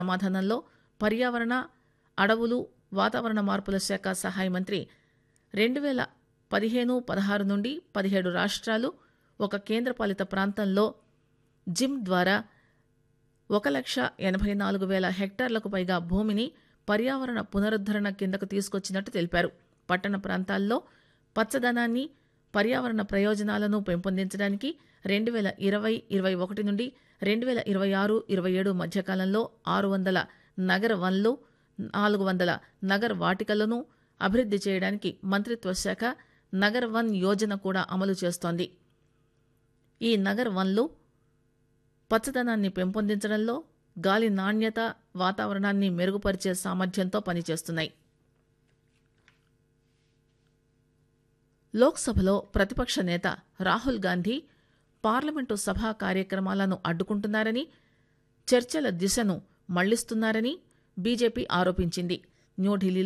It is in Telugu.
సమాధానంలో పర్యావరణ అడవులు వాతావరణ మార్పుల శాఖ సహాయ మంత్రి రెండు వేల పదిహేను పదహారు నుండి పదిహేడు రాష్ట్రాలు ఒక కేంద్రపాలిత ప్రాంతంలో జిమ్ ద్వారా ఒక లక్ష ఎనభై నాలుగు వేల హెక్టార్లకు పైగా భూమిని పర్యావరణ పునరుద్దరణ కిందకు తీసుకొచ్చినట్టు తెలిపారు పట్టణ ప్రాంతాల్లో పచ్చదనాన్ని పర్యావరణ ప్రయోజనాలను పెంపొందించడానికి రెండు వేల ఇరవై ఇరవై ఒకటి నుండి రెండు వేల ఇరవై ఆరు ఇరవై ఏడు మధ్యకాలంలో ఆరు వందల నగర వన్లు నాలుగు వందల నగర వాటికలను అభివృద్ధి చేయడానికి మంత్రిత్వ శాఖ నగర్ వన్ యోజన కూడా అమలు చేస్తోంది ఈ నగర్ వన్లు పచ్చదనాన్ని పెంపొందించడంలో గాలి నాణ్యత వాతావరణాన్ని మెరుగుపరిచే సామర్థ్యంతో పనిచేస్తున్నాయి లోక్సభలో ప్రతిపక్ష నేత రాహుల్ గాంధీ పార్లమెంటు సభా కార్యక్రమాలను అడ్డుకుంటున్నారని చర్చల దిశను మళ్లిస్తున్నారని బీజేపీ ఆరోపించింది న్యూఢిల్లీలో